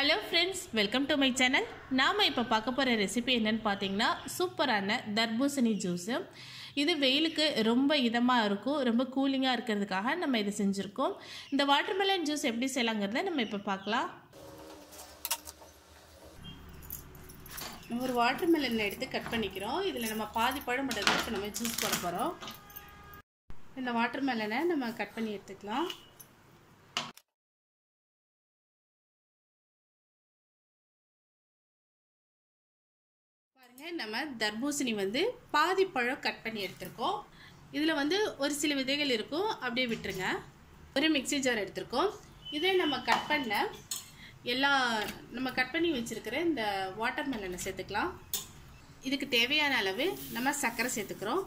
hello friends welcome to my channel நாம் இப்போ பார்க்க போகிற ரெசிபி என்னன்னு பார்த்தீங்கன்னா சூப்பரான தர்பூசணி ஜூஸு இது வெயிலுக்கு ரொம்ப இதமாக இருக்கும் ரொம்ப கூலிங்காக இருக்கிறதுக்காக நம்ம இதை செஞ்சுருக்கோம் இந்த வாட்டர்மெலன் ஜூஸ் எப்படி செய்யலாங்கிறத நம்ம இப்போ பார்க்கலாம் நம்ம ஒரு வாட்டர்மெலன் எடுத்து கட் பண்ணிக்கிறோம் இதில் நம்ம பாதி பழம் மட்டும் தான் இப்போ நம்ம ஜூஸ் போட போகிறோம் இந்த வாட்டர்மெலனை நம்ம கட் பண்ணி எடுத்துக்கலாம் பாருங்க நம்ம தர்பூசணி வந்து பாதி பழம் கட் பண்ணி எடுத்திருக்கோம் இதில் வந்து ஒரு சில விதைகள் இருக்கும் அப்படியே விட்டுருங்க ஒரு மிக்சி ஜார் எடுத்திருக்கோம் இதை நம்ம கட் பண்ண எல்லா நம்ம கட் பண்ணி வச்சுருக்கிற இந்த வாட்டர் மெலனை சேர்த்துக்கலாம் இதுக்கு தேவையான அளவு நம்ம சர்க்கரை சேர்த்துக்கிறோம்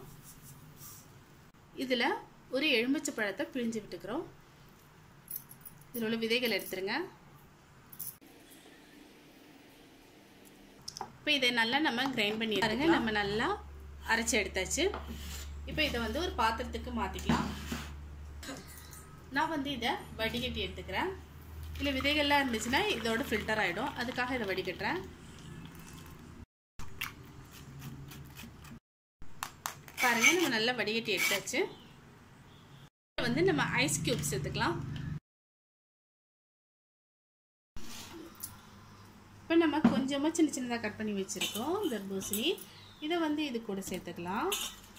இதில் ஒரு எலுமிச்சை பழத்தை பிழிஞ்சு விட்டுக்கிறோம் இதில் உள்ள விதைகள் எடுத்துருங்க இப்போ இதை நல்லா நம்ம கிரைண்ட் பண்ணி பாருங்க நம்ம நல்லா அரைச்சி எடுத்தாச்சு இப்போ இதை வந்து ஒரு பாத்திரத்துக்கு மாற்றிக்கலாம் நான் வந்து இதை வடிகட்டி எடுத்துக்கிறேன் இல்லை விதைகள்லாம் இருந்துச்சுன்னா இதோட ஃபில்டர் ஆகிடும் அதுக்காக இதை வடிகட்டுறேன் பாருங்கள் நம்ம நல்லா வடிகட்டி எடுத்தாச்சு வந்து நம்ம ஐஸ் க்யூப்ஸ் எடுத்துக்கலாம் இப்போ நம்ம கொஞ்சமாக சின்ன சின்னதாக கட் பண்ணி வச்சுருக்கோம் தர்பூசணி இதை வந்து இது கூட சேர்த்துக்கலாம்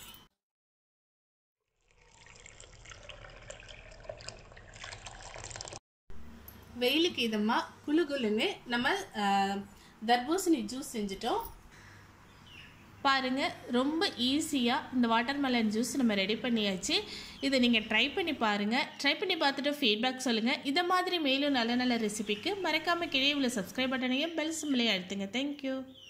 வெயிலுக்கு இதமாக குளு குளுன்னு நம்ம தர்பூசணி ஜூஸ் செஞ்சிட்டோம் பாருங்கள் ரொம்ப ஈஸியாக இந்த வாட்டர்மெலன் ஜூஸ் நம்ம ரெடி பண்ணியாச்சு இதை நீங்கள் ட்ரை பண்ணி பாருங்கள் ட்ரை பண்ணி பார்த்துட்டு ஃபீட்பேக் சொல்லுங்கள் இதை மாதிரி மேலும் நல்ல நல்ல ரெசிபிக்கு மறக்காமல் கீழே உள்ள சப்ஸ்கிரைப் பட்டனையும் பெல் சிம்லையும் அழுத்துங்க தேங்க்யூ